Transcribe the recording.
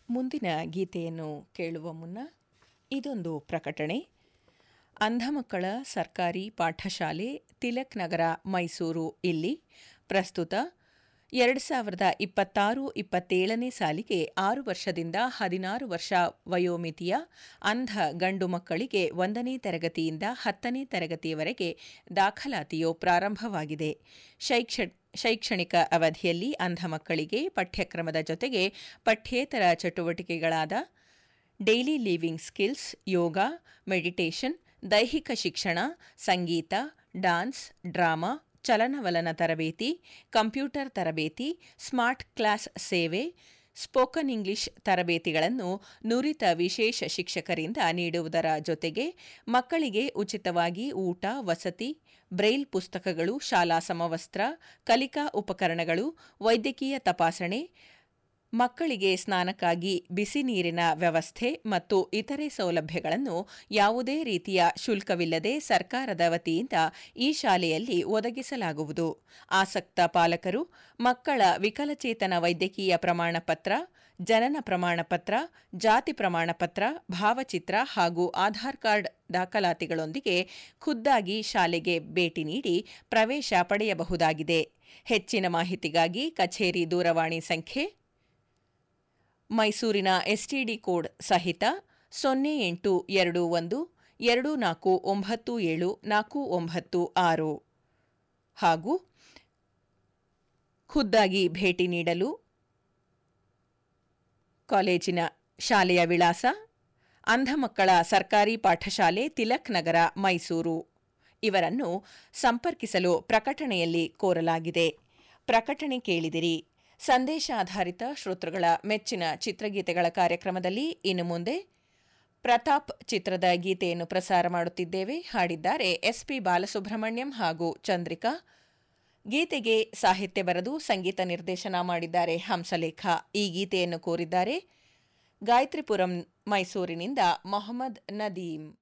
ಮುಂದಿನ ಗೀತೆಯನ್ನು ಕೇಳುವ ಮುನ್ನ ಇದೊಂದು ಪ್ರಕಟಣೆ ಅಂಧ ಮಕ್ಕಳ ಸರ್ಕಾರಿ ಪಾಠಶಾಲೆ ತಿಲಕ್ ನಗರ ಮೈಸೂರು ಇಲ್ಲಿ ಪ್ರಸ್ತುತ ಎರಡು ಸಾವಿರದ ಇಪ್ಪತ್ತಾರು ಇಪ್ಪತ್ತೇಳನೇ ಸಾಲಿಗೆ ಆರು ವರ್ಷದಿಂದ ಹದಿನಾರು ವರ್ಷ ವಯೋಮಿತಿಯ ಅಂಧ ಗಂಡು ಮಕ್ಕಳಿಗೆ ಒಂದನೇ ತರಗತಿಯಿಂದ ಹತ್ತನೇ ತರಗತಿಯವರೆಗೆ ದಾಖಲಾತಿಯು ಪ್ರಾರಂಭವಾಗಿದೆ ಶೈಕ್ಷ ಶೈಕ್ಷಣಿಕ ಅವಧಿಯಲ್ಲಿ ಅಂಧ ಮಕ್ಕಳಿಗೆ ಪಠ್ಯಕ್ರಮದ ಜೊತೆಗೆ ಪಠ್ಯೇತರ ಚಟುವಟಿಕೆಗಳಾದ daily living skills yoga meditation ದೈಹಿಕ ಶಿಕ್ಷಣ ಸಂಗೀತ ಡಾನ್ಸ್ ಡ್ರಾಮಾ ಚಲನವಲನ ತರಬೇತಿ ಕಂಪ್ಯೂಟರ್ ತರಬೇತಿ ಸ್ಮಾರ್ಟ್ ಕ್ಲಾಸ್ ಸೇವೆ ಸ್ಪೋಕನ್ ಇಂಗ್ಲಿಷ್ ತರಬೇತಿಗಳನ್ನು ನುರಿತ ವಿಶೇಷ ಶಿಕ್ಷಕರಿಂದ ನೀಡುವುದರ ಜೊತೆಗೆ ಮಕ್ಕಳಿಗೆ ಉಚಿತವಾಗಿ ಊಟ ವಸತಿ ಬ್ರೈಲ್ ಪುಸ್ತಕಗಳು ಶಾಲಾ ಸಮವಸ್ತ್ರ ಕಲಿಕಾ ಉಪಕರಣಗಳು ವೈದ್ಯಕೀಯ ತಪಾಸಣೆ ಮಕ್ಕಳಿಗೆ ಸ್ನಾನಕ್ಕಾಗಿ ಬಿಸಿ ನೀರಿನ ವ್ಯವಸ್ಥೆ ಮತ್ತು ಇತರೆ ಸೌಲಭ್ಯಗಳನ್ನು ಯಾವುದೇ ರೀತಿಯ ಶುಲ್ಕವಿಲ್ಲದೆ ಸರ್ಕಾರದ ವತಿಯಿಂದ ಈ ಶಾಲೆಯಲ್ಲಿ ಒದಗಿಸಲಾಗುವುದು ಆಸಕ್ತ ಪಾಲಕರು ಮಕ್ಕಳ ವಿಕಲಚೇತನ ವೈದ್ಯಕೀಯ ಪ್ರಮಾಣಪತ್ರ ಜನನ ಪ್ರಮಾಣಪತ್ರ ಜಾತಿ ಪ್ರಮಾಣಪತ್ರ ಭಾವಚಿತ್ರ ಹಾಗೂ ಆಧಾರ್ ಕಾರ್ಡ್ ದಾಖಲಾತಿಗಳೊಂದಿಗೆ ಖುದ್ದಾಗಿ ಶಾಲೆಗೆ ಭೇಟಿ ನೀಡಿ ಪ್ರವೇಶ ಪಡೆಯಬಹುದಾಗಿದೆ ಹೆಚ್ಚಿನ ಮಾಹಿತಿಗಾಗಿ ಕಚೇರಿ ದೂರವಾಣಿ ಸಂಖ್ಯೆ ಮೈಸೂರಿನ ಎಸ್ಟಿಡಿ ಕೋಡ್ ಸಹಿತ ಸೊನ್ನೆ ಎಂಟು ಎರಡು ಒಂದು ಎರಡು ನಾಲ್ಕು ಒಂಬತ್ತು ಏಳು ನಾಲ್ಕು ಒಂಬತ್ತು ಆರು ಹಾಗೂ ಖುದ್ದಾಗಿ ಭೇಟಿ ನೀಡಲು ಕಾಲೇಜಿನ ಶಾಲೆಯ ವಿಳಾಸ ಅಂಧ ಮಕ್ಕಳ ಸರ್ಕಾರಿ ಪಾಠಶಾಲೆ ತಿಲಕ್ ನಗರ ಮೈಸೂರು ಇವರನ್ನು ಸಂಪರ್ಕಿಸಲು ಪ್ರಕಟಣೆಯಲ್ಲಿ ಕೋರಲಾಗಿದೆ ಪ್ರಕಟಣೆ ಕೇಳಿದಿರಿ ಸಂದೇಶ ಆಧಾರಿತ ಶ್ರೋತೃಗಳ ಮೆಚ್ಚಿನ ಚಿತ್ರಗೀತೆಗಳ ಕಾರ್ಯಕ್ರಮದಲ್ಲಿ ಇನ್ನು ಮುಂದೆ ಪ್ರತಾಪ್ ಚಿತ್ರದ ಗೀತೆಯನ್ನು ಪ್ರಸಾರ ಮಾಡುತ್ತಿದ್ದೇವೆ ಹಾಡಿದ್ದಾರೆ ಎಸ್ಪಿ ಬಾಲಸುಬ್ರಹ್ಮಣ್ಯಂ ಹಾಗೂ ಚಂದ್ರಿಕಾ ಗೀತೆಗೆ ಸಾಹಿತ್ಯ ಬರೆದು ಸಂಗೀತ ನಿರ್ದೇಶನ ಮಾಡಿದ್ದಾರೆ ಹಂಸಲೇಖ ಈ ಗೀತೆಯನ್ನು ಕೋರಿದ್ದಾರೆ ಗಾಯತ್ರಿಪುರಂ ಮೈಸೂರಿನಿಂದ ಮೊಹಮ್ಮದ್ ನದೀಂ